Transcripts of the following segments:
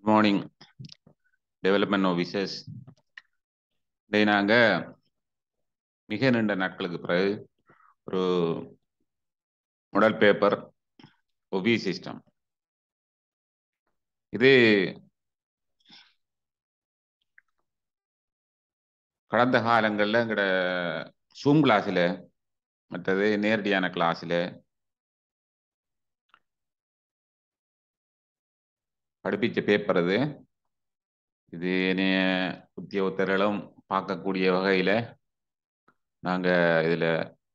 morning development officers இதை நாங்கள் மிக நீண்ட நாட்களுக்கு பிறகு ஒரு முதல் பேப்பர் ஒபி சிஸ்டம் இது கடந்த காலங்களில் எங்களோட சூம் கிளாஸில் மற்றது நேரடியான கிளாஸில் படிப்பிச்ச பேப்பர் இது இது என்னைய உத்தியோகத்தர்களும் பார்க்கக்கூடிய வகையில் நாங்கள் இதில்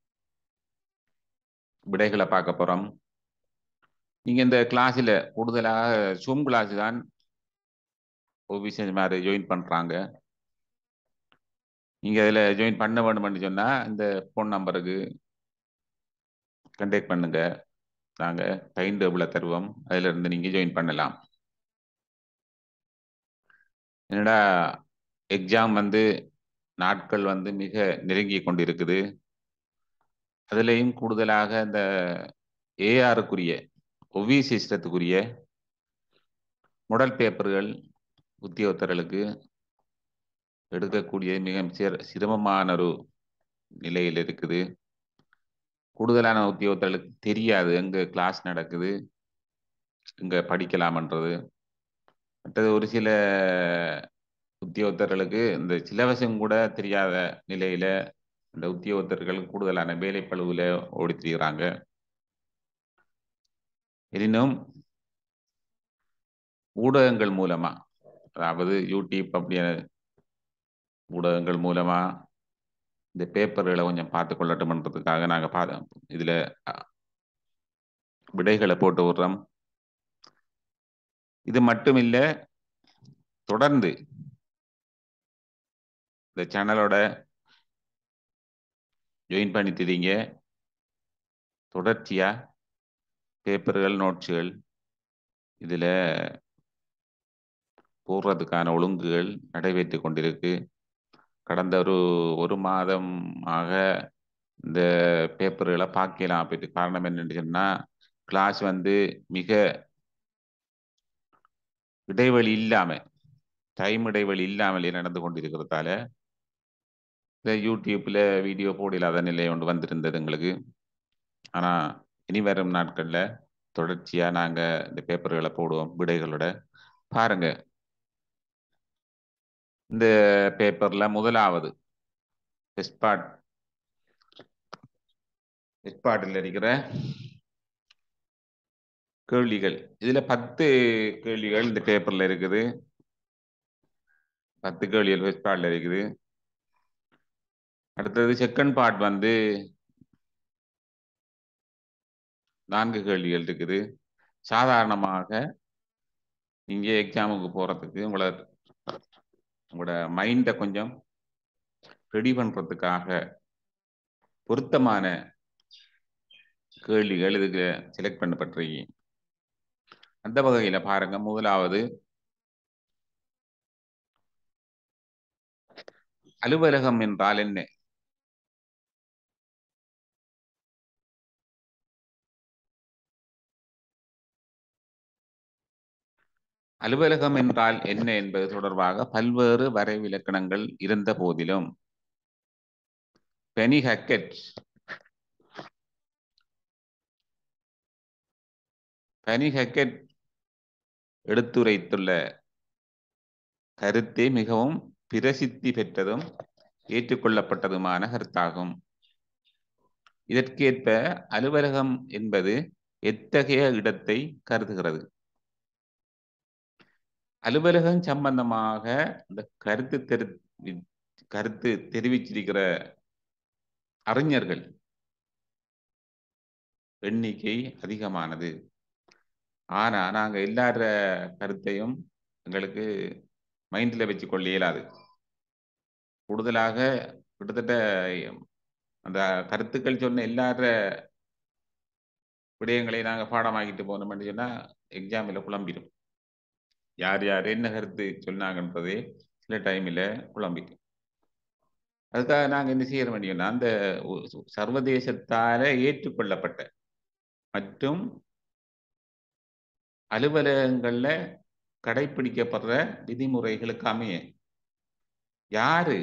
விடைகளை பார்க்க போகிறோம் நீங்கள் இந்த கிளாஸில் கூடுதலாக சூம் கிளாஸ் தான் ஓபிசி மாதிரி ஜாயின் பண்ணுறாங்க நீங்கள் அதில் ஜாயின் பண்ண வேணும்னு சொன்னால் இந்த ஃபோன் நம்பருக்கு கண்டெக்ட் பண்ணுங்க நாங்கள் டைம் டேபிளை தருவோம் அதிலிருந்து நீங்கள் ஜாயின் பண்ணலாம் என்னடா எக்ஸாம் வந்து நாட்கள் வந்து மிக நெருங்கி கொண்டிருக்குது அதுலேயும் கூடுதலாக இந்த ஏஆருக்குரிய ஒவி சிஸ்டத்துக்குரிய முடல் பேப்பர்கள் உத்தியோகத்தர்களுக்கு எடுக்கக்கூடிய மிக சிரமமான ஒரு நிலையில் இருக்குது கூடுதலான உத்தியோகத்தர்களுக்கு தெரியாது எங்கே கிளாஸ் நடக்குது இங்கே படிக்கலாமன்றது மற்றது ஒரு சில உத்தியோகத்தர்களுக்கு இந்த சிலவசம் கூட தெரியாத நிலையில இந்த உத்தியோகத்தர்கள் கூடுதலான வேலைப்பழுவில் ஓடி திரிகிறாங்க எனினும் ஊடகங்கள் மூலமா அதாவது யூடியூப் அப்படியான ஊடகங்கள் மூலமா இந்த பேப்பர்களை கொஞ்சம் பார்த்து கொள்ளட்டும்ன்றதுக்காக நாங்கள் பா இதில் விடைகளை போட்டு விடுறோம் இது மட்டும் இல்லை தொடர்ந்து இந்த சேனலோட ஜாயின் பண்ணி தெரியுங்க தொடர்ச்சியாக பேப்பர்கள் நோட்ஸுகள் இதில் போடுறதுக்கான ஒழுங்குகள் நடைபெற்று கொண்டிருக்கு கடந்த ஒரு ஒரு மாதமாக இந்த பேப்பர்களை பார்க்கலாம் அப்படி காரணம் என்னன்னு சொன்னால் கிளாஸ் வந்து மிக இடைவெளி இல்லாமல் டைம் இடைவெளி இல்லாமலே நடந்து கொண்டிருக்கிறதால இந்த யூடியூப்பில் வீடியோ போடலாத நிலை ஒன்று வந்திருந்தது எங்களுக்கு ஆனால் இனி வரும் நாட்களில் தொடர்ச்சியாக நாங்கள் இந்த பேப்பர்களை போடுவோம் விடைகளோட பாருங்க இந்த பேப்பரில் முதலாவது எஸ்பாட் எஸ்பாட்டில் இருக்கிற கேள்விகள் இதில் பத்து கேள்விகள் இந்த பேப்பரில் இருக்குது பத்து கேள்விகள் ஃபர்ஸ்ட் பார்ட்ல இருக்குது அடுத்தது செகண்ட் பார்ட் வந்து நான்கு கேள்விகள் இருக்குது சாதாரணமாக இங்கே எக்ஸாமுக்கு போகிறதுக்கு உங்களை உங்களோட மைண்டை கொஞ்சம் ரெடி பண்ணுறதுக்காக பொருத்தமான கேள்விகள் இதுக்கு செலக்ட் பண்ணப்பட்டிருக்கீங்க அந்த வகையில் பாருங்க முதலாவது அலுவலகம் என்றால் என்ன அலுவலகம் என்றால் என்ன என்பது தொடர்பாக பல்வேறு வரைவிலக்கணங்கள் இருந்த போதிலும் பெனி ஹக்கெட் பெனி ஹக்கெட் எடுத்துரைத்துள்ள கருத்தே மிகவும் பிரசித்தி பெற்றதும் ஏற்றுக்கொள்ளப்பட்டதுமான கருத்தாகும் இதற்கேற்ப அலுவலகம் என்பது எத்தகைய இடத்தை கருதுகிறது அலுவலகம் சம்பந்தமாக இந்த கருத்து தெரி கருத்து தெரிவிச்சிருக்கிற அறிஞர்கள் எண்ணிக்கை அதிகமானது ஆனா நாங்க எல்லார கருத்தையும் எங்களுக்கு மைண்டில் வச்சு கொள்ள இயலாது கூடுதலாக கிட்டத்தட்ட அந்த கருத்துக்கள் சொன்ன எல்லார விடயங்களையும் நாங்கள் பாடமாக்கிட்டு போனோம்னு சொன்னால் எக்ஸாமில் குழம்பிடும் யார் யார் என்ன கருத்து சொன்னாங்கன்றதே சில டைமில் குழம்பிடும் அதுக்காக நாங்கள் என்ன செய்ய வேண்டியோம்னா அந்த சர்வதேசத்தால் ஏற்றுக்கொள்ளப்பட்ட மற்றும் அலுவலகங்களில் கடைபிடிக்கப்படுற விதிமுறைகளுக்கு அமைய யாரு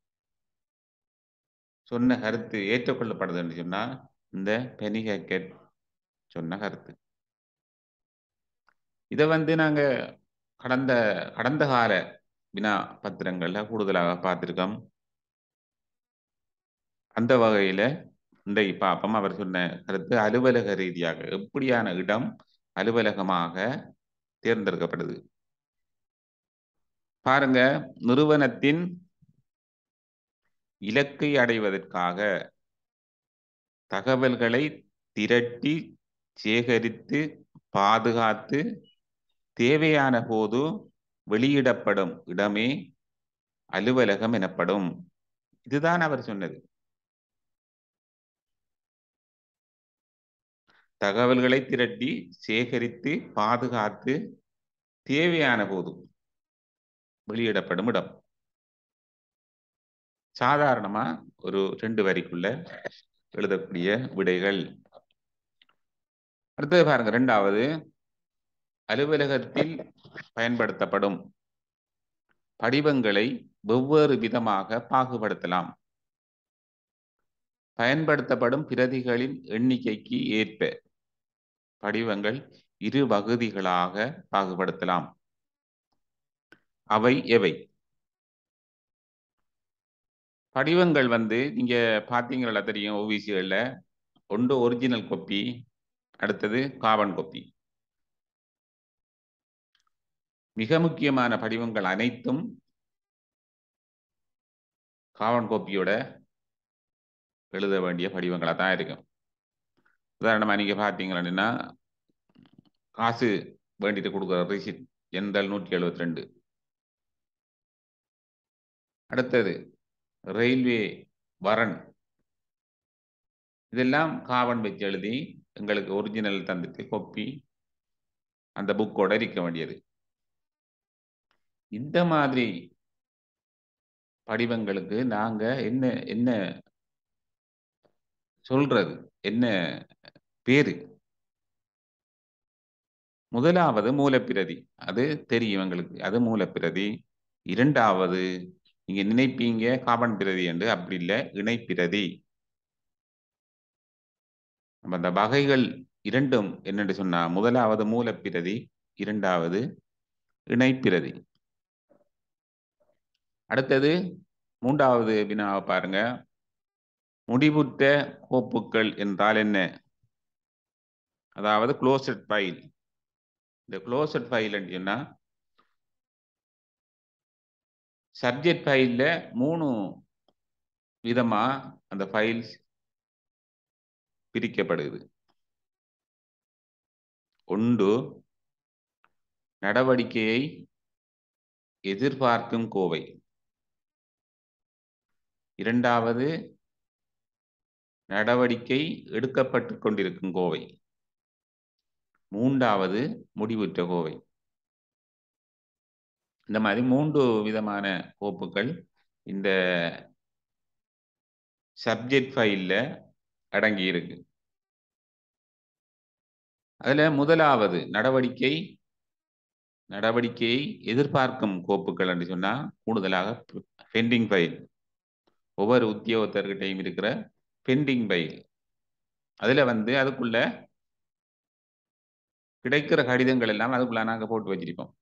சொன்ன கருத்து ஏற்றுக்கொள்ளப்படுதுன்னு சொன்னா இந்த பெனிகேட் சொன்ன கருத்து இதை வந்து நாங்க கடந்த கடந்த கால வினா பத்திரங்கள்ல கூடுதலாக பார்த்திருக்கோம் அந்த வகையில இன்றைக்கு பார்ப்போம் அவர் சொன்ன கருத்து அலுவலக ரீதியாக எப்படியான இடம் அலுவலகமாக தேர்ந்தெடுக்கப்படுது பாருங்க நிறுவனத்தின் இலக்கை அடைவதற்காக தகவல்களை திரட்டி சேகரித்து பாதுகாத்து தேவையான போது வெளியிடப்படும் இடமே அலுவலகம் எனப்படும் இதுதான் அவர் சொன்னது தகவல்களை திரட்டி சேகரித்து பாதுகாத்து தேவையான போது வெளியிடப்படும் இடம் சாதாரணமா ஒரு ரெண்டு வரிக்குள்ள எழுதக்கூடிய விடைகள் அடுத்தது பாருங்க ரெண்டாவது அலுவலகத்தில் பயன்படுத்தப்படும் படிவங்களை வெவ்வேறு விதமாக பாகுபடுத்தலாம் பயன்படுத்தப்படும் பிரதிகளின் எண்ணிக்கைக்கு ஏற்ப படிவங்கள் இரு வகுதிகளாக பாகுபடுத்தலாம் அவை எவை படிவங்கள் வந்து நீங்க பாத்தீங்களா தெரியும் ஓவிசிகள்ல ஒன்று ஒரிஜினல் கொப்பி அடுத்தது கார்பன் கொப்பி மிக முக்கியமான படிவங்கள் அனைத்தும் கார்பன் கோப்பியோட எழுத வேண்டிய படிவங்களாக தான் இருக்கும் உதாரணமாக நீங்கள் பார்த்தீங்கன்னா காசு வேண்டிட்டு கொடுக்குற ரிசிட் எண்கள் நூற்றி எழுபத்தி ரெண்டு அடுத்தது ரயில்வே வரன் இதெல்லாம் காவன் வச்சு எழுதி எங்களுக்கு ஒரிஜினல் தந்துட்டு கொப்பி அந்த புக்கோட இருக்க வேண்டியது இந்த மாதிரி படிவங்களுக்கு நாங்க என்ன என்ன சொல்றது என்ன பேரு முதலாவது மூலப்பிரதி அது தெரியும் எங்களுக்கு அது மூலப்பிரதி இரண்டாவது நீங்க நினைப்பீங்க காபன் பிரதி என்று அப்படி இல்லை இணைப்பிரதி நம்ம அந்த வகைகள் இரண்டும் என்னென்று சொன்னா முதலாவது மூலப்பிரதி இரண்டாவது இணைப்பிரதி அடுத்தது மூன்றாவது வினாவை பாருங்க முடிவுற்ற கோப்புகள் என்றால் என்ன அதாவது க்ளோசட் ஃபைல் இந்த க்ளோசட் ஃபைல் சொன்னா சப்ஜெக்ட் ஃபைலில் மூணு விதமா அந்த ஃபைல்ஸ் பிரிக்கப்படுது ஒன்று நடவடிக்கையை எதிர்பார்க்கும் கோவை இரண்டாவது நடவடிக்கை எடுக்கப்பட்டு கொண்டிருக்கும் கோவை மூன்றாவது முடிவுற்ற கோவை இந்த மாதிரி மூன்று விதமான கோப்புகள் இந்த சப்ஜெக்ட் ஃபைலில் அடங்கி இருக்கு அதுல முதலாவது நடவடிக்கை நடவடிக்கையை எதிர்பார்க்கும் கோப்புகள் என்று சொன்னா கூடுதலாக பெண்டிங் ஃபைல் ஒவ்வொரு உத்தியோகத்தர்கிட்டையும் இருக்கிற பெண்டிங் ஃபைல் அதுல வந்து அதுக்குள்ள கிடைக்கிற கடிதங்கள் எல்லாம் அதுக்குள்ள நாங்க போட்டு வச்சிருப்போம்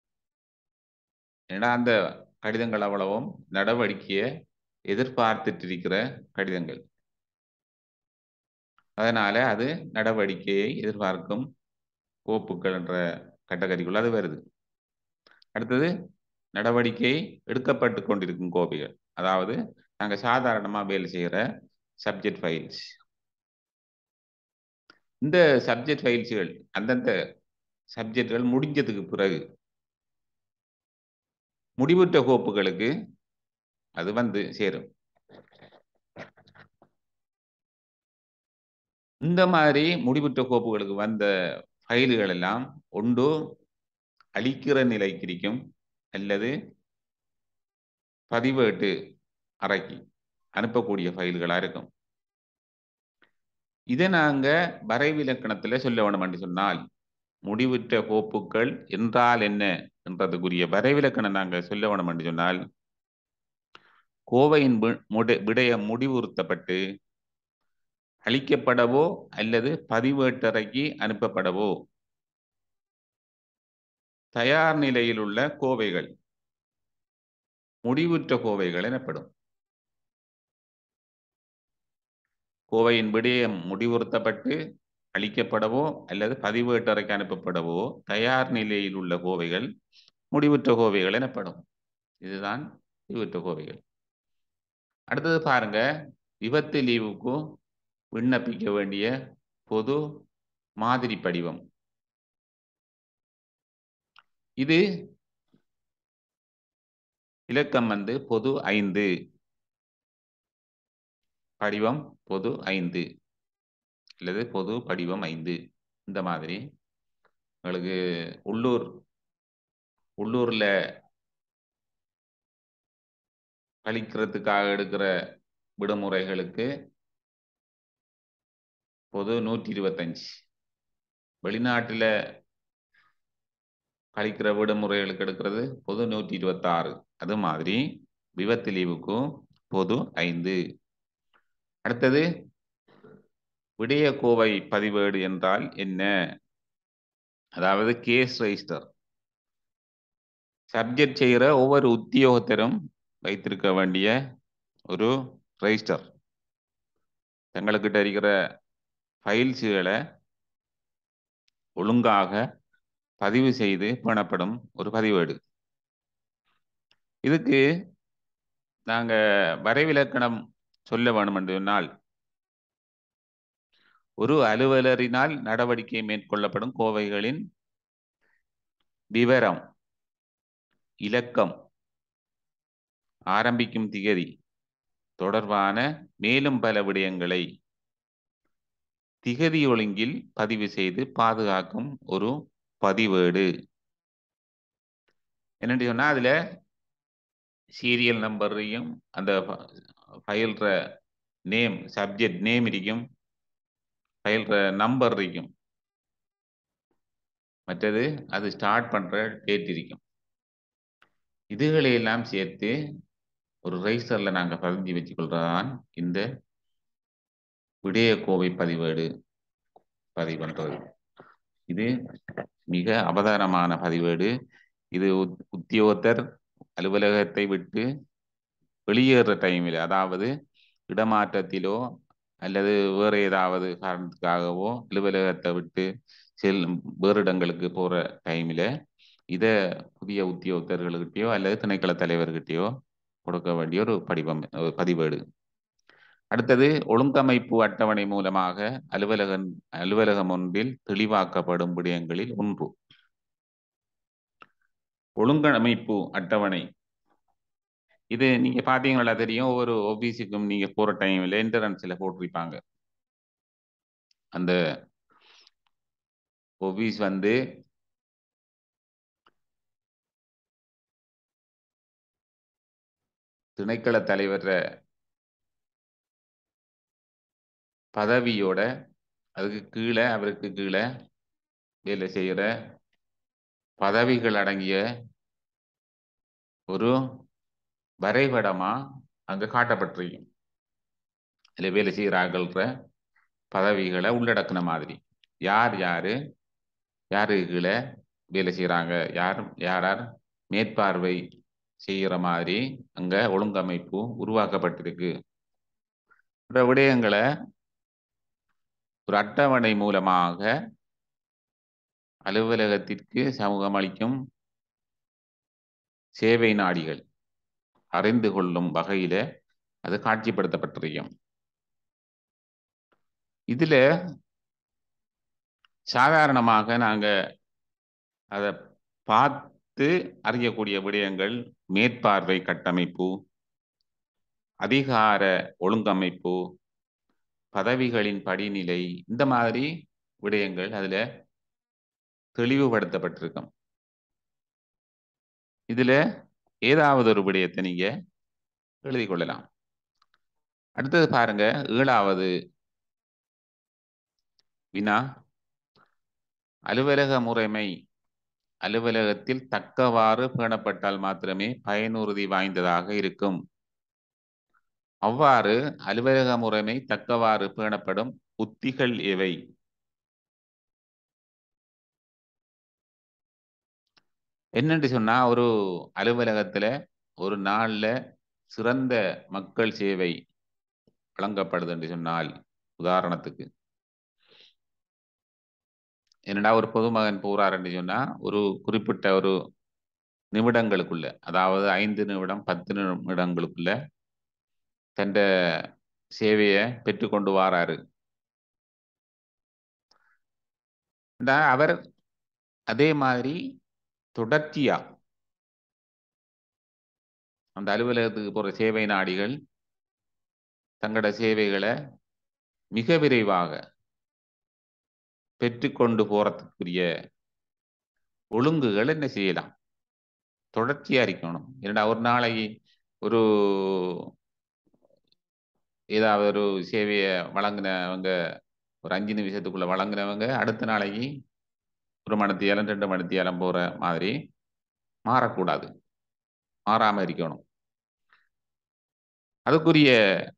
ஏன்னா அந்த கடிதங்கள் அவ்வளவும் நடவடிக்கையை எதிர்பார்த்துட்டு இருக்கிற கடிதங்கள் அதனால அது நடவடிக்கையை எதிர்பார்க்கும் கோப்புகள் என்ற கட்டகரிக்குள்ள அது வருது அடுத்தது நடவடிக்கை எடுக்கப்பட்டு கொண்டிருக்கும் கோப்பிகள் அதாவது நாங்கள் சாதாரணமாக வேலை செய்கிற சப்ஜெக்ட் ஃபைல்ஸ் இந்த சப்ஜெக்ட் ஃபைல்ஸ்கள் அந்தந்த சப்ஜெக்ட்கள் முடிஞ்சதுக்கு பிறகு முடிவுற்ற கோப்புகளுக்கு அது வந்து சேரும் இந்த மாதிரி முடிவுற்ற கோப்புகளுக்கு வந்த ஃபைல்கள் எல்லாம் ஒன்று அழிக்கிற நிலைக்கு இருக்கும் அல்லது பதிவேட்டு அறைக்கு அனுப்பக்கூடிய ஃபைல்களாக இருக்கும் இதை நாங்கள் வரைவிலக்கணத்தில் சொல்ல வேணும் என்று சொன்னால் முடிவுற்ற கோப்புகள் என்றால் என்ன என்றதுக்குரிய வரைவிலக்கணம் நாங்கள் சொல்ல வேணும் என்று சொன்னால் கோவையின் வி- முட- விடயம் முடிவுறுத்தப்பட்டு அளிக்கப்படவோ அல்லது பதிவேட்டறைக்கு அனுப்பப்படவோ தயார் நிலையில் உள்ள கோவைகள் முடிவுற்ற கோவைகள் எனப்படும் கோவையின் விடயம் முடிவுறுத்தப்பட்டு அளிக்கப்படவோ அல்லது பதிவேட்டறைக்கு அனுப்பப்படவோ தயார் நிலையில் உள்ள கோவைகள் முடிவுற்ற கோவைகள் எனப்படும் இதுதான் முடிவுற்ற கோவைகள் அடுத்தது பாருங்க விபத்து லீவுக்கு விண்ணப்பிக்க வேண்டிய பொது மாதிரி படிவம் இது இலக்கம் வந்து பொது ஐந்து படிவம் பொது ஐந்து அல்லது பொது படிவம் ஐந்து இந்த மாதிரி உங்களுக்கு உள்ளூர் உள்ளூர்ல கழிக்கிறதுக்காக எடுக்கிற விடுமுறைகளுக்கு பொது நூற்றி இருபத்தஞ்சு வெளிநாட்டுல கழிக்கிற விடுமுறைகளுக்கு எடுக்கிறது பொது நூற்றி இருபத்தாறு அது மாதிரி விபத்து லீவுக்கும் பொது ஐந்து அடுத்தது விடய கோவை பதிவேடு என்றால் என்ன அதாவது கேஸ் ரெஜிஸ்டர் சப்ஜெக்ட் செய்கிற ஒவ்வொரு உத்தியோகத்தரும் வைத்திருக்க வேண்டிய ஒரு ரெஜிஸ்டர் தங்களுக்கிட்ட இருக்கிற ஃபைல்ஸுகளை ஒழுங்காக பதிவு செய்து பேணப்படும் ஒரு பதிவேடு இதுக்கு நாங்க வரைவிலக்கணம் சொல்ல வேணும் என்று சொன்னால் ஒரு அலுவலரினால் நடவடிக்கை மேற்கொள்ளப்படும் கோவைகளின் விவரம் இலக்கம் ஆரம்பிக்கும் திகதி தொடர்பான மேலும் பல விடயங்களை திகதி ஒழுங்கில் பதிவு செய்து பாதுகாக்கும் ஒரு பதிவேடு என்னன்னு சொன்னா அதுல சீரியல் நம்பரையும் அந்த ஃபைல்ற நேம் சப்ஜெக்ட் நேம் இருக்கும் ஃபைல்ற நம்பர் இருக்கும் மற்றது அது ஸ்டார்ட் பண்ற டேட் இருக்கும் இதுகளை எல்லாம் சேர்த்து ஒரு ரெஜிஸ்டர்ல நாங்க பதிஞ்சு வச்சுக்கொள்றதான் இந்த விடய கோவை பதிவேடு பதிவு பண்றது இது மிக அவதானமான பதிவேடு இது உத்- உத்தியோகத்தர் அலுவலகத்தை விட்டு வெளியேற டைமில் அதாவது இடமாற்றத்திலோ அல்லது வேறு ஏதாவது காரணத்துக்காகவோ அலுவலகத்தை விட்டு செல் வேறு இடங்களுக்கு போற டைமில் இதை புதிய உத்தியோகத்தர்கள்கிட்டயோ அல்லது திணைக்கள தலைவர்கிட்டயோ கொடுக்க வேண்டிய ஒரு படிவம் ஒரு பதிவேடு அடுத்தது ஒழுங்கமைப்பு அட்டவணை மூலமாக அலுவலகம் அலுவலகம் ஒன்றில் தெளிவாக்கப்படும் விடயங்களில் ஒன்று ஒழுங்கமைப்பு அட்டவணை இது நீங்க பாத்தீங்களா தெரியும் ஒவ்வொரு ஆபீஸுக்கும் நீங்க போற டைம்ல என்ட்ரன்ஸ்ல போட்டிருப்பாங்க அந்த ஆபீஸ் வந்து திணைக்கள தலைவர் பதவியோட அதுக்கு கீழே அவருக்கு கீழே வேலை செய்கிற பதவிகள் அடங்கிய ஒரு வரைபடமா அங்க காட்டப்பட்டிருக்கும் அதில் வேலை செய்கிறார்கள்ன்ற பதவிகளை உள்ளடக்கின மாதிரி யார் யாரு யாரு கீழே வேலை செய்கிறாங்க யார் யார் யார் மேற்பார்வை செய்கிற மாதிரி அங்க ஒழுங்கமைப்பு உருவாக்கப்பட்டிருக்கு இந்த விடயங்களை ஒரு அட்டவணை மூலமாக அலுவலகத்திற்கு சமூகம் அளிக்கும் சேவை நாடிகள் அறிந்து கொள்ளும் வகையில அது காட்சிப்படுத்தப்பட்டிருக்கும் இதுல சாதாரணமாக நாங்க அதை பார்த்து அறியக்கூடிய விடயங்கள் மேற்பார்வை கட்டமைப்பு அதிகார ஒழுங்கமைப்பு பதவிகளின் படிநிலை இந்த மாதிரி விடயங்கள் அதுல தெளிவுபடுத்தப்பட்டிருக்கும் இதுல ஏதாவது ஒரு விடயத்தை நீங்க எழுதி கொள்ளலாம் அடுத்தது பாருங்க ஏழாவது வினா அலுவலக முறைமை அலுவலகத்தில் தக்கவாறு பேணப்பட்டால் மாத்திரமே பயனுறுதி வாய்ந்ததாக இருக்கும் அவ்வாறு அலுவலக முறைமை தக்கவாறு பேணப்படும் உத்திகள் எவை என்னன்னு சொன்னா ஒரு அலுவலகத்துல ஒரு நாள்ல சிறந்த மக்கள் சேவை வழங்கப்படுது என்று சொன்னால் உதாரணத்துக்கு என்னடா ஒரு பொதுமகன் போறார் என்று சொன்னா ஒரு குறிப்பிட்ட ஒரு நிமிடங்களுக்குள்ள அதாவது ஐந்து நிமிடம் பத்து நிமிடங்களுக்குள்ள தந்த சேவையை பெற்றுக்கொண்டு வாராரு அவர் அதே மாதிரி தொடர்ச்சியா அந்த அலுவலகத்துக்கு போற சேவை நாடிகள் தங்களோட சேவைகளை மிக விரைவாக பெற்றுக்கொண்டு போறதுக்குரிய ஒழுங்குகள் என்ன செய்யலாம் தொடர்ச்சியா இருக்கணும் ஏன்னா ஒரு நாளைக்கு ஒரு ஏதாவது ஒரு சேவையை வழங்கினவங்க ஒரு அஞ்சு நிமிஷத்துக்குள்ள வழங்கினவங்க அடுத்த நாளைக்கு ஒரு மணித்தியாலம் ரெண்டு மணித்தியாலம் போற மாதிரி மாறக்கூடாது மாறாம இருக்கணும் அதுக்குரிய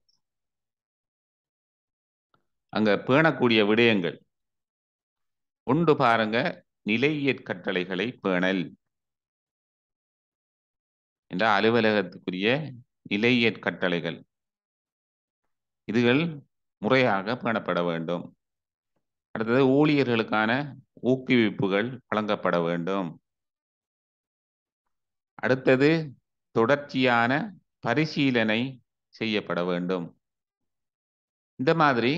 அங்க பேணக்கூடிய விடயங்கள் ஒன்று பாருங்க நிலையியற் கட்டளைகளை பேணல் என்ற அலுவலகத்துக்குரிய நிலையியற் கட்டளைகள் இதுகள் முறையாக பேணப்பட வேண்டும் அடுத்தது ஊழியர்களுக்கான ஊக்குவிப்புகள் வழங்கப்பட வேண்டும் அடுத்தது தொடர்ச்சியான பரிசீலனை செய்யப்பட வேண்டும் இந்த மாதிரி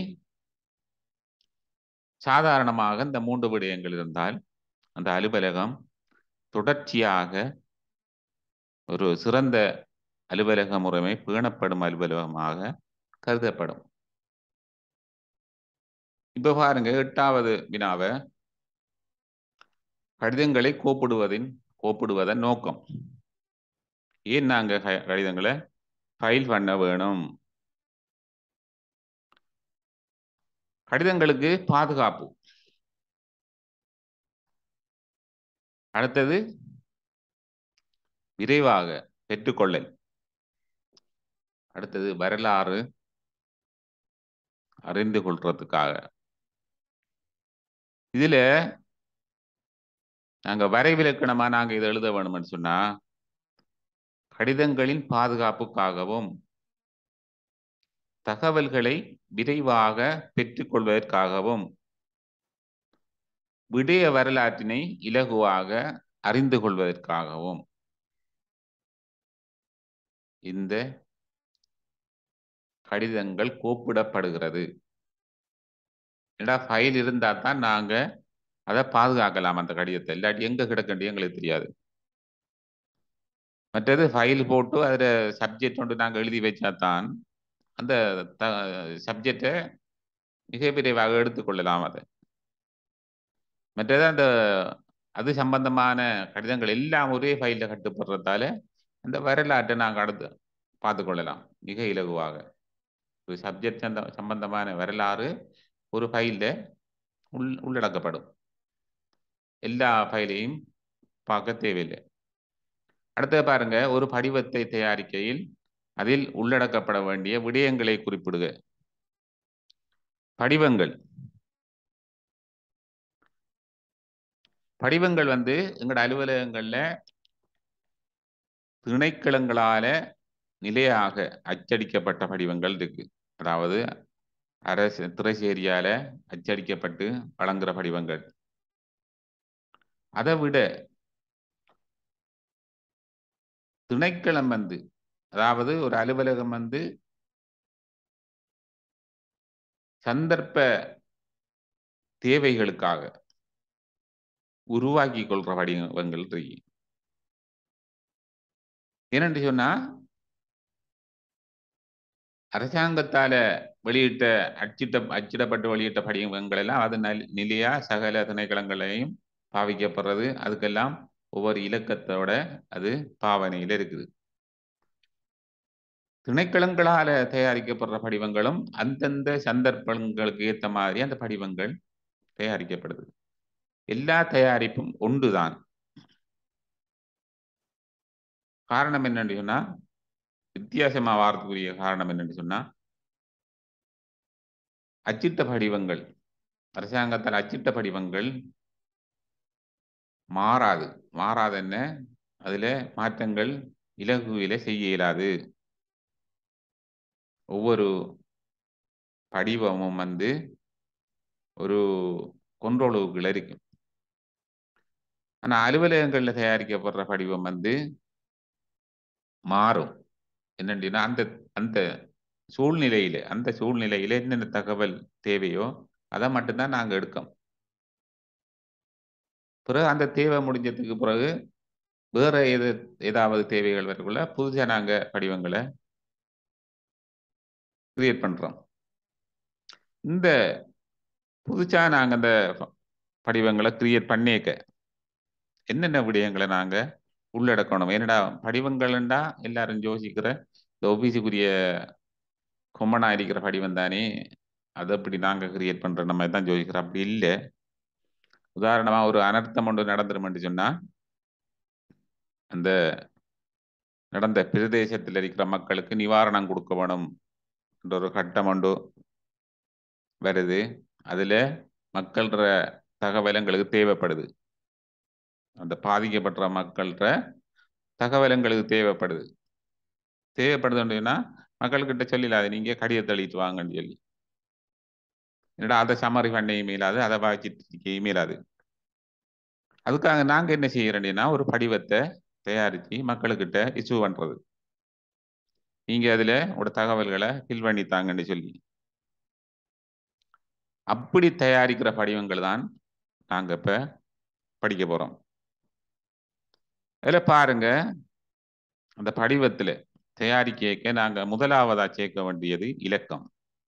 சாதாரணமாக இந்த மூன்று விடயங்கள் இருந்தால் அந்த அலுவலகம் தொடர்ச்சியாக ஒரு சிறந்த அலுவலக முறைமை பேணப்படும் அலுவலகமாக கருதப்படும் இப்ப பாருங்க எட்டாவது வினாவை கடிதங்களை கோப்பிடுவதின் கோப்பிடுவதன் நோக்கம் ஏன் நாங்க கடிதங்களை ஃபைல் பண்ண வேணும் கடிதங்களுக்கு பாதுகாப்பு அடுத்தது விரைவாக பெற்றுக்கொள்ளல் அடுத்தது வரலாறு அறிந்து கொள்றதுக்காக இதுல நாங்க வரைவிலக்கணமா நாங்க இதை எழுத வேணும்னு சொன்னா கடிதங்களின் பாதுகாப்புக்காகவும் தகவல்களை விரைவாக பெற்றுக்கொள்வதற்காகவும் விடய வரலாற்றினை இலகுவாக அறிந்து கொள்வதற்காகவும் இந்த கடிதங்கள் கோப்பிடப்படுகிறது ஏன்னா ஃபைல் இருந்தா தான் நாங்க அதை பாதுகாக்கலாம் அந்த கடிதத்தை இல்லாட்டி எங்க கிடக்கண்டு எங்களுக்கு தெரியாது மற்றது ஃபைல் போட்டு அதில் சப்ஜெக்ட் ஒன்று நாங்கள் எழுதி வச்சா தான் அந்த த சப்ஜெக்டை மிக விரைவாக எடுத்துக்கொள்ளலாம் அதை மற்றது அந்த அது சம்பந்தமான கடிதங்கள் எல்லாம் ஒரே ஃபைலில் கட்டுப்படுறதால அந்த வரலாற்றை நாங்கள் அடுத்து பார்த்து கொள்ளலாம் மிக இலகுவாக ஒரு சப்ஜெக்ட் சந்த சம்பந்தமான வரலாறு ஒரு ஃபைலில் உள் உள்ளடக்கப்படும் எல்லா ஃபைலையும் பார்க்க தேவையில்லை அடுத்தது பாருங்க ஒரு படிவத்தை தயாரிக்கையில் அதில் உள்ளடக்கப்பட வேண்டிய விடயங்களை குறிப்பிடுக படிவங்கள் படிவங்கள் வந்து எங்களோட அலுவலகங்கள்ல திணைக்களங்களால நிலையாக அச்சடிக்கப்பட்ட படிவங்கள் இருக்கு அதாவது அரசு திரைசேரியால அச்சடிக்கப்பட்டு வழங்குற படிவங்கள் அதை விட திணைக்களம் வந்து அதாவது ஒரு அலுவலகம் வந்து சந்தர்ப்ப தேவைகளுக்காக உருவாக்கி கொள்ற வடிவங்கள் இருக்கு ஏனென்று சொன்னா அரசாங்கத்தால வெளியிட்ட அச்சிட்ட அச்சிடப்பட்டு வெளியிட்ட படிவங்கள் எல்லாம் அது நிலையா சகல திணைக்களங்களையும் பாவிக்கப்படுறது அதுக்கெல்லாம் ஒவ்வொரு இலக்கத்தோட அது பாவனையில இருக்குது திணைக்களங்களால தயாரிக்கப்படுற படிவங்களும் அந்தந்த சந்தர்ப்பங்களுக்கு ஏற்ற மாதிரி அந்த படிவங்கள் தயாரிக்கப்படுது எல்லா தயாரிப்பும் ஒன்றுதான் காரணம் என்னன்னு சொன்னா வித்தியாசமா வாரத்துக்குரிய காரணம் என்னன்னு சொன்னா அச்சிட்ட படிவங்கள் அரசாங்கத்தால் அச்சிட்ட படிவங்கள் மாறாது மாறாது என்ன அதுல மாற்றங்கள் இலகுவில செய்ய இயலாது ஒவ்வொரு படிவமும் வந்து ஒரு கொன்றொழுவுக்குள்ள இருக்கும் ஆனா அலுவலகங்கள்ல தயாரிக்கப்படுற படிவம் வந்து மாறும் என்னன்னா அந்த அந்த சூழ்நிலையில அந்த சூழ்நிலையில என்னென்ன தகவல் தேவையோ அதை மட்டும்தான் நாங்க எடுக்கோம் பிறகு அந்த தேவை முடிஞ்சதுக்கு பிறகு வேற எது ஏதாவது தேவைகள் வரக்குள்ள புதுசா நாங்க படிவங்களை கிரியேட் பண்றோம் இந்த புதுசா நாங்க அந்த படிவங்களை கிரியேட் பண்ணிக்க என்னென்ன விடயங்களை நாங்க உள்ளடக்கணும் என்னடா படிவங்கள்ண்டா எல்லாரும் யோசிக்கிற இந்த ஆஃபீஸுக்குரிய கொம்மனா இருக்கிற படிவம் தானே அதை அப்படி நாங்க கிரியேட் பண்ற நம்ம தான் யோசிக்கிறோம் அப்படி இல்லை உதாரணமா ஒரு அனர்த்தம் ஒன்று நடந்துருமென்று சொன்னா அந்த நடந்த பிரதேசத்தில் இருக்கிற மக்களுக்கு நிவாரணம் கொடுக்க வேணும் என்ற ஒரு கட்டம் ஒன்று வருது அதுல மக்கள்ற தகவல் எங்களுக்கு தேவைப்படுது அந்த பாதிக்கப்பட்ட மக்கள்கிட்ட தகவல் எங்களுக்கு தேவைப்படுது தேவைப்படுதுன்னா மக்கள்கிட்ட சொல்லிடாது நீங்க கடிதத்தை அழித்து வாங்கன்னு சொல்லி என்னடா அதை சம்மரி பண்ண இமெயிலாது அதை வாய்ச்சிட்டு இமெயிலாது அதுக்காக நாங்க என்ன செய்யறோம்னா ஒரு படிவத்தை தயாரித்து மக்களுக்கிட்ட இஷ்யூ பண்றது நீங்க அதுல ஒரு தகவல்களை ஃபில் பண்ணி தாங்கன்னு சொல்லி அப்படி தயாரிக்கிற படிவங்கள் தான் நாங்க இப்ப படிக்க போறோம் அதுல பாருங்க அந்த படிவத்துல தயாரிக்க நாங்க முதலாவதா சேர்க்க வேண்டியது இலக்கம்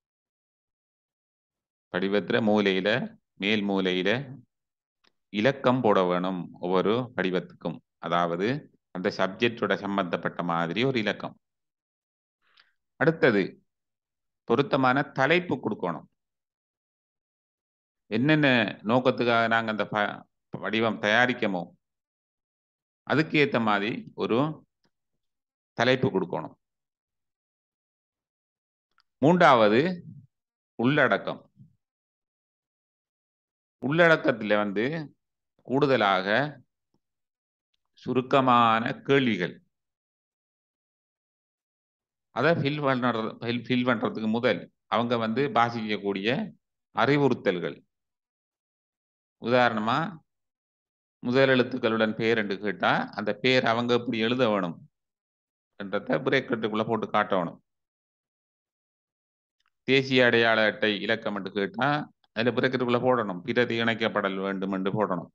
படிவத்துல மூலையில மேல் மூலையில இலக்கம் போட வேணும் ஒவ்வொரு படிவத்துக்கும் அதாவது அந்த சப்ஜெக்டோட சம்பந்தப்பட்ட மாதிரி ஒரு இலக்கம் அடுத்தது பொருத்தமான தலைப்பு கொடுக்கணும் என்னென்ன நோக்கத்துக்காக நாங்க அந்த வடிவம் தயாரிக்கமோ அதுக்கு ஏத்த மாதிரி ஒரு தலைப்பு கொடுக்கணும் மூன்றாவது உள்ளடக்கம் உள்ளடக்கத்துல வந்து கூடுதலாக சுருக்கமான கேள்விகள் அதை ஃபில் பண்ணுறது ஃபில் பண்றதுக்கு முதல் அவங்க வந்து வாசிக்கக்கூடிய அறிவுறுத்தல்கள் உதாரணமா முதல் எழுத்துக்களுடன் பேர் என்று கேட்டா அந்த பேர் அவங்க எப்படி எழுத வேணும் என்றத பிரேக்கெட்டுக்குள்ள போட்டு காட்டணும் தேசிய அடையாள அட்டை இலக்கம் என்று கேட்டா அதுல பிரேக்கெட்டுக்குள்ள போடணும் பிரதி இணைக்கப்படல் வேண்டும் என்று போடணும்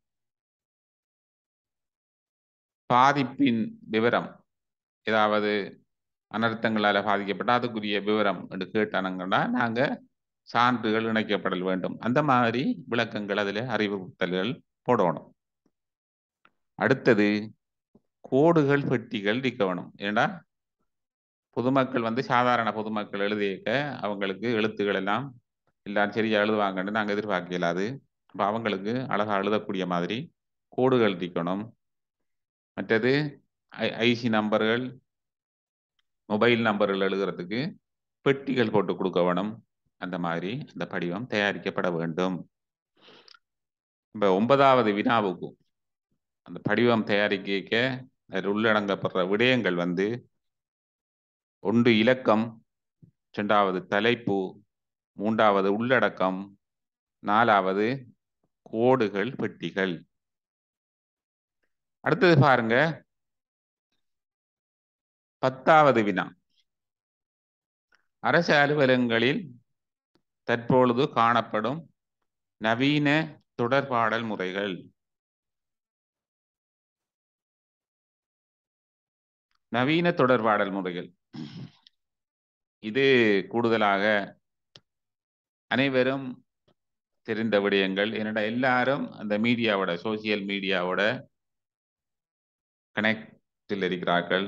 பாதிப்பின் விவரம் ஏதாவது அனர்த்தங்களால பாதிக்கப்பட்ட அதுக்குரிய விவரம் என்று கேட்டானுங்கன்னா நாங்க சான்றுகள் இணைக்கப்படல் வேண்டும் அந்த மாதிரி விளக்கங்கள் அதுல அறிவுறுத்தல்கள் போடணும் அடுத்தது கோடுகள் பெட்டிகள் இருக்கணும் ஏன்னா பொதுமக்கள் வந்து சாதாரண பொதுமக்கள் எழுதியிருக்க அவங்களுக்கு எழுத்துக்கள் எல்லாம் எல்லாம் சரியா எழுதுவாங்கன்னு நாங்கள் எதிர்பார்க்க இயலாது அப்போ அவங்களுக்கு அழகா எழுதக்கூடிய மாதிரி கோடுகள் இருக்கணும் மற்றது ஐ ஐசி நம்பர்கள் மொபைல் நம்பர்கள் எழுதுறதுக்கு பெட்டிகள் போட்டு கொடுக்க வேணும் அந்த மாதிரி அந்த படிவம் தயாரிக்கப்பட வேண்டும் இப்போ ஒன்பதாவது வினாவுக்கு அந்த படிவம் தயாரிக்க அதில் உள்ளடங்கப்படுற விடயங்கள் வந்து ஒன்று இலக்கம் இரண்டாவது தலைப்பு மூன்றாவது உள்ளடக்கம் நாலாவது கோடுகள் பெட்டிகள் அடுத்தது பாருங்க பத்தாவது வினா அரசு அலுவலகங்களில் தற்பொழுது காணப்படும் நவீன தொடர்பாடல் முறைகள் நவீன தொடர்பாடல் முறைகள் இது கூடுதலாக அனைவரும் தெரிந்த விடயங்கள் என்னடா எல்லாரும் அந்த மீடியாவோட சோசியல் மீடியாவோட கனெக்டில் இருக்கிறார்கள்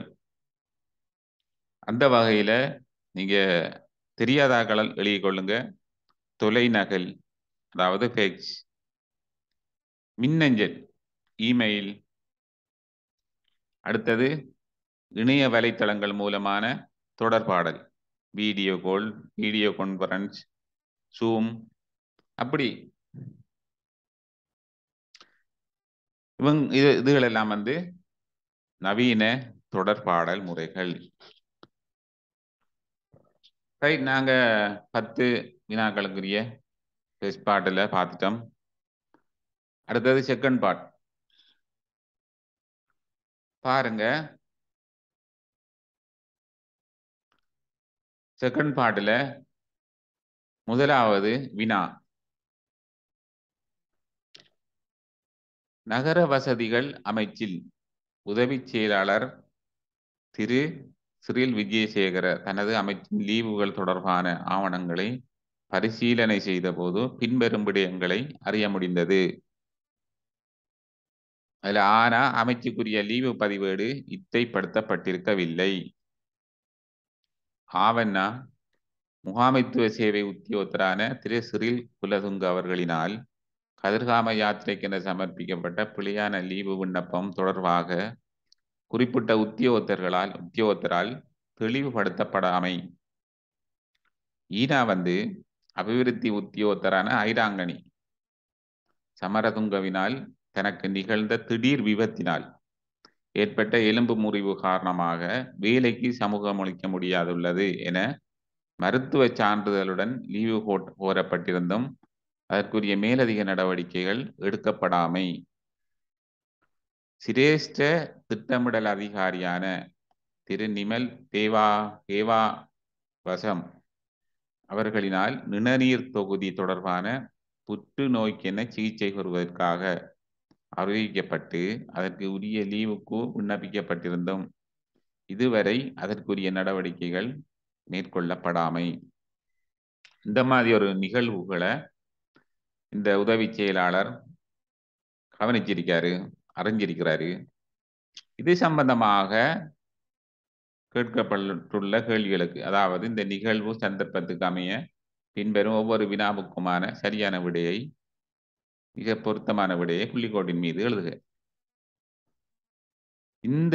அந்த வகையில நீங்க தெரியாதாக்கள் எழுதிக் கொள்ளுங்க தொலைநகல் அதாவது ஃபேக்ஸ் மின்னஞ்சல் இமெயில் அடுத்தது இணைய வலைத்தளங்கள் மூலமான தொடர்பாடல் video call video conference Zoom அப்படி இவங்க இது இதுகளெல்லாம் வந்து நவீன தொடர்பாடல் முறைகள் ரைட் நாங்க பத்து வினாக்களுக்குரிய ஃபர்ஸ்ட் பார்ட்டில் பார்த்துட்டோம் அடுத்தது செகண்ட் பார்ட் பாருங்க செகண்ட் பார்ட்டில் முதலாவது வினா நகர வசதிகள் அமைச்சில் உதவி செயலாளர் திரு சிறில் விஜயசேகர தனது அமைச்சின் லீவுகள் தொடர்பான ஆவணங்களை பரிசீலனை செய்தபோது பின்வரும் விடயங்களை அறிய முடிந்தது அதுல ஆனா அமைச்சுக்குரிய லீவு பதிவேடு இத்தைப்படுத்தப்பட்டிருக்கவில்லை ஆவண்ணா முகாமைத்துவ சேவை உத்தியோகத்தரான திரு சிறில் குலதுங்க அவர்களினால் கதிர்காம யாத்திரைக்கென சமர்ப்பிக்கப்பட்ட பிழையான லீவு விண்ணப்பம் தொடர்பாக குறிப்பிட்ட உத்தியோகத்தர்களால் உத்தியோகத்தரால் தெளிவுபடுத்தப்படாமை ஈனா வந்து அபிவிருத்தி உத்தியோகத்தரான ஐராங்கனி சமரதுங்கவினால் தனக்கு நிகழ்ந்த திடீர் விபத்தினால் ஏற்பட்ட எலும்பு முறிவு காரணமாக வேலைக்கு சமூகம் அளிக்க முடியாதுள்ளது என மருத்துவ சான்றிதழுடன் லீவு கோரப்பட்டிருந்தும் அதற்குரிய மேலதிக நடவடிக்கைகள் எடுக்கப்படாமை சிரேஷ்ட திட்டமிடல் அதிகாரியான திரு நிமல் தேவா தேவா வசம் அவர்களினால் நிணநீர் தொகுதி தொடர்பான புற்று நோய்க்கென சிகிச்சை பெறுவதற்காக அறிவிக்கப்பட்டு அதற்கு உரிய லீவுக்கு விண்ணப்பிக்கப்பட்டிருந்தும் இதுவரை அதற்குரிய நடவடிக்கைகள் மேற்கொள்ளப்படாமை இந்த மாதிரி ஒரு நிகழ்வுகளை இந்த உதவி செயலாளர் கவனிச்சிருக்காரு அறிஞ்சிருக்கிறாரு இது சம்பந்தமாக கேட்கப்பட்டுள்ள கேள்விகளுக்கு அதாவது இந்த நிகழ்வு சந்தர்ப்பத்துக்கு அமைய பின்வரும் ஒவ்வொரு வினாவுக்குமான சரியான விடையை மிக பொருத்தமான விடையை புள்ளிக்கோட்டின் மீது எழுதுக இந்த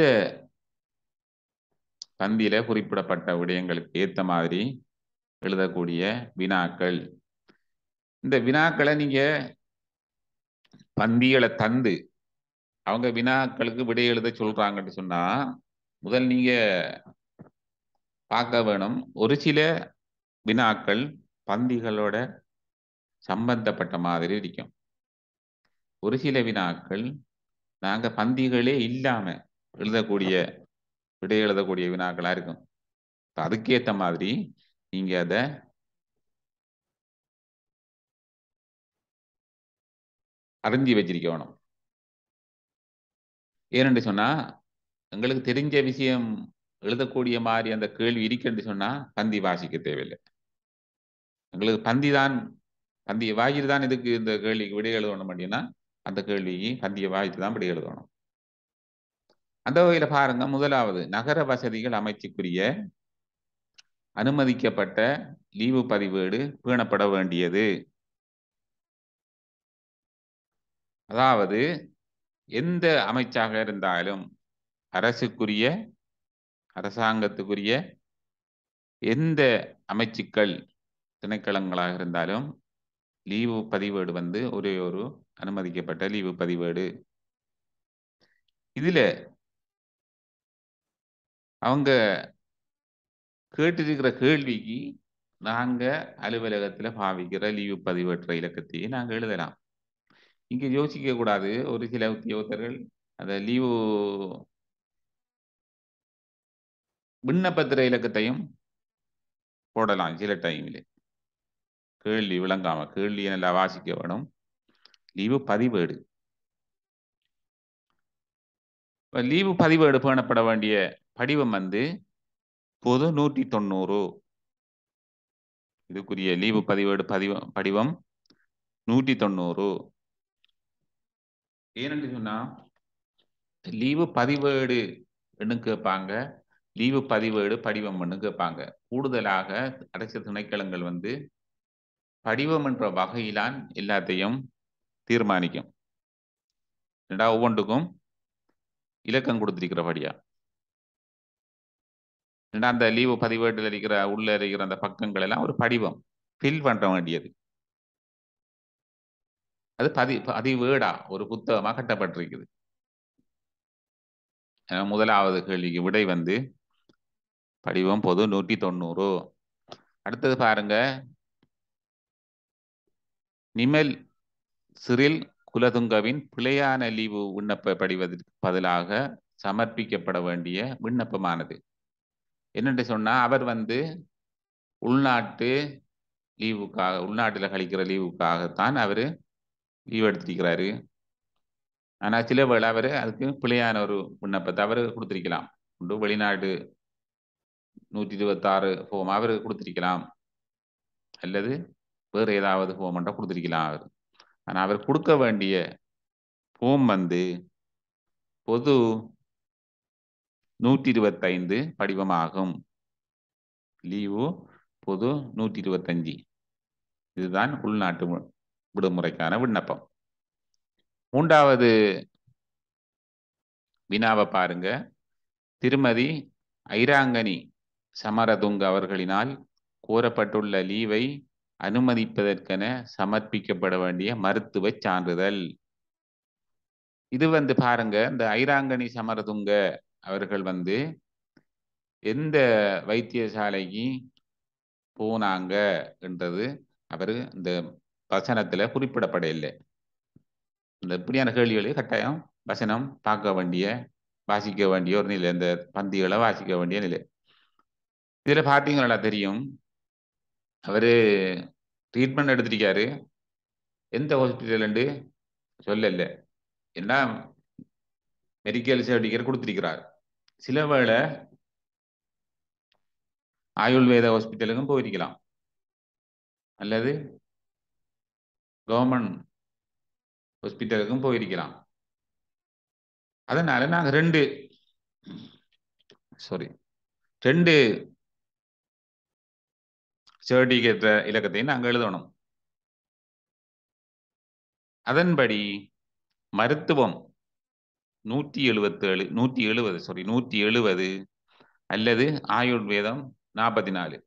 பந்தியில குறிப்பிடப்பட்ட விடயங்களுக்கு ஏத்த மாதிரி எழுதக்கூடிய வினாக்கள் இந்த வினாக்களை நீங்க பந்திகளை தந்து அவங்க வினாக்களுக்கு விடை எழுத சொல்றாங்கன்னு சொன்னா முதல் நீங்க பார்க்க வேணும் ஒரு சில வினாக்கள் பந்திகளோட சம்பந்தப்பட்ட மாதிரி இருக்கும் ஒரு சில வினாக்கள் நாங்க பந்திகளே இல்லாம எழுதக்கூடிய விடை எழுதக்கூடிய வினாக்களா இருக்கும் அதுக்கேத்த மாதிரி நீங்க அதை அறிஞ்சு வச்சிருக்கணும் ஏனென்று சொன்னா எங்களுக்கு தெரிஞ்ச விஷயம் எழுதக்கூடிய மாதிரி அந்த கேள்வி இருக்குன்னு சொன்னா பந்தி வாசிக்க தேவையில்லை எங்களுக்கு பந்தி தான் பந்தியை வாயிட்டு தான் இதுக்கு இந்த கேள்விக்கு விடை எழுதணும் அப்படின்னா அந்த கேள்விக்கு பந்தியை வாயிட்டு தான் விடை எழுதணும் அந்த வகையில பாருங்க முதலாவது நகர வசதிகள் அமைச்சுக்குரிய அனுமதிக்கப்பட்ட லீவு பதிவேடு பேணப்பட வேண்டியது அதாவது எந்த அமைச்சாக இருந்தாலும் அரசுக்குரிய அரசாங்கத்துக்குரிய எந்த அமைச்சுக்கள் திணைக்களங்களாக இருந்தாலும் லீவு பதிவேடு வந்து ஒரே ஒரு அனுமதிக்கப்பட்ட லீவு பதிவேடு இதுல அவங்க கேட்டிருக்கிற கேள்விக்கு நாங்க அலுவலகத்துல பாவிக்கிற லீவு பதிவேற்ற இலக்கத்தையே நாங்க எழுதலாம் இங்க யோசிக்க கூடாது ஒரு சில உத்தியோகத்தர்கள் அந்த லீவு விண்ணப்பத்திர இலக்கத்தையும் போடலாம் சில டைம்ல கேள்வி விளங்காம கேள்வி நல்லா வாசிக்க வேணும் லீவு பதிவேடு லீவு பதிவேடு பேணப்பட வேண்டிய படிவம் வந்து பொது நூற்றி தொண்ணூறு இதுக்குரிய லீவு பதிவேடு பதிவம் படிவம் நூற்றி தொண்ணூறு ஏனென்று சொன்னா லீவு பதிவேடு கேட்பாங்க லீவு பதிவேடு படிவம் கேட்பாங்க கூடுதலாக அரசு திணைக்களங்கள் வந்து படிவம் என்ற வகையிலான் எல்லாத்தையும் தீர்மானிக்கும் ரெண்டா ஒவ்வொன்றுக்கும் இலக்கம் கொடுத்திருக்கிறபடியா ரெண்டா அந்த லீவு பதிவேட்டில் இருக்கிற உள்ள இருக்கிற அந்த பக்கங்கள் எல்லாம் ஒரு படிவம் ஃபில் பண்ண வேண்டியது அது பதி பதிவேடா ஒரு புத்தகமா கட்டப்பட்டிருக்குது அஹ் முதலாவது கேள்விக்கு விடை வந்து படிவம் பொது நூற்றி தொண்ணூறு அடுத்தது பாருங்க நிமல் சிறில் குலதுங்கவின் பிழையான லீவு விண்ணப்ப படிவதற்கு பதிலாக சமர்ப்பிக்கப்பட வேண்டிய விண்ணப்பமானது என்னென்று சொன்னா அவர் வந்து உள்நாட்டு லீவுக்காக உள்நாட்டில் கழிக்கிற லீவுக்காகத்தான் அவர் லீவ் எடுத்திருக்கிறாரு ஆனா சில வேளை அவர் அதுக்கு பிழையான ஒரு விண்ணப்பத்தை அவர் கொடுத்திருக்கலாம் உண்டு வெளிநாடு நூற்றி இருபத்தாறு ஃபோம் அவர் கொடுத்திருக்கலாம் அல்லது வேறு ஏதாவது ஃபோம் மட்டும் கொடுத்திருக்கலாம் அவர் ஆனா அவர் கொடுக்க வேண்டிய ஃபோம் வந்து பொது நூற்றி இருபத்தைந்து படிவமாகும் லீவு பொது நூற்றி இருபத்தஞ்சு இதுதான் உள்நாட்டு வி- விடுமுறைக்கான விண்ணப்பம் மூன்றாவது வினாவை பாருங்க திருமதி ஐராங்கனி சமரதுங்க அவர்களினால் கோரப்பட்டுள்ள லீவை அனுமதிப்பதற்கென சமர்ப்பிக்கப்பட வேண்டிய மருத்துவ சான்றிதழ் இது வந்து பாருங்க இந்த ஐராங்கனி சமரதுங்க அவர்கள் வந்து எந்த வைத்தியசாலைக்கு போனாங்க என்றது அவர் இந்த வசனத்துல குறிப்பிடப்படவில்லை இந்த இப்படியான கேள்விகளை கட்டாயம் வசனம் பார்க்க வேண்டிய வாசிக்க வேண்டிய ஒரு நிலை இந்த பந்திகளை வாசிக்க வேண்டிய நிலை இதுல பார்த்தீங்களா தெரியும் அவரு ட்ரீட்மெண்ட் எடுத்திருக்காரு எந்த ஹாஸ்பிட்டல் சொல்லல என்ன மெடிக்கல் சர்டிஃபிகேட் கொடுத்திருக்கிறார் சில வேளை ஆயுர்வேத ஹாஸ்பிட்டலுக்கும் போயிருக்கலாம் அல்லது கவர்மெண்ட் ஹாஸ்பிட்டலுக்கும் போயிருக்கலாம் அதனால நாங்க ரெண்டு சாரி ரெண்டு சர்டிஃபிகேட் இலக்கத்தையும் நாங்க எழுதணும் அதன்படி மருத்துவம் நூற்றி எழுபத்தேழு நூற்றி எழுபது சாரி நூற்றி எழுபது அல்லது ஆயுர்வேதம் நாற்பத்தி நாலு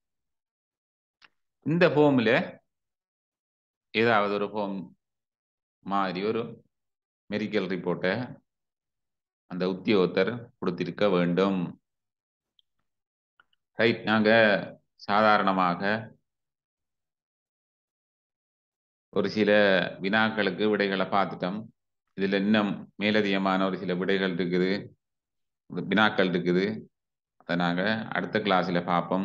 இந்த ஃபோமில் ஏதாவது ஒரு ஃபோம் மாதிரி ஒரு மெடிக்கல் ரிப்போர்ட்டை அந்த உத்தியோகத்தர் கொடுத்திருக்க வேண்டும் ரைட் நாங்க சாதாரணமாக ஒரு சில வினாக்களுக்கு விடைகளை பார்த்துட்டோம் இதுல இன்னும் மேலதிகமான ஒரு சில விடைகள் இருக்குது வினாக்கள் இருக்குது அதை நாங்க அடுத்த கிளாஸ்ல பார்ப்போம்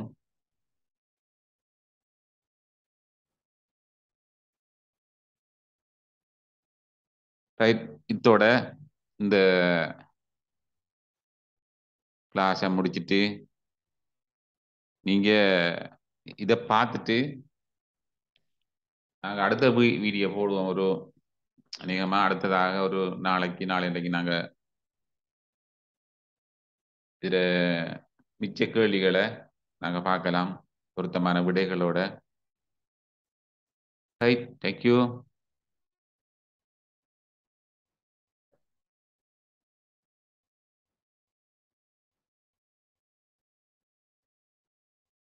ரைட் இத்தோட இந்த கிளாஸை முடிச்சிட்டு நீங்க இதை பார்த்துட்டு நாங்கள் அடுத்த வீ- வீடியோ போடுவோம் ஒரு அநேகமாக அடுத்ததாக ஒரு நாளைக்கு நாளைக்கு நாங்கள் இதில் மிச்ச கேள்விகளை நாங்கள் பார்க்கலாம் பொருத்தமான விடைகளோட ரைட் தேங்க்யூ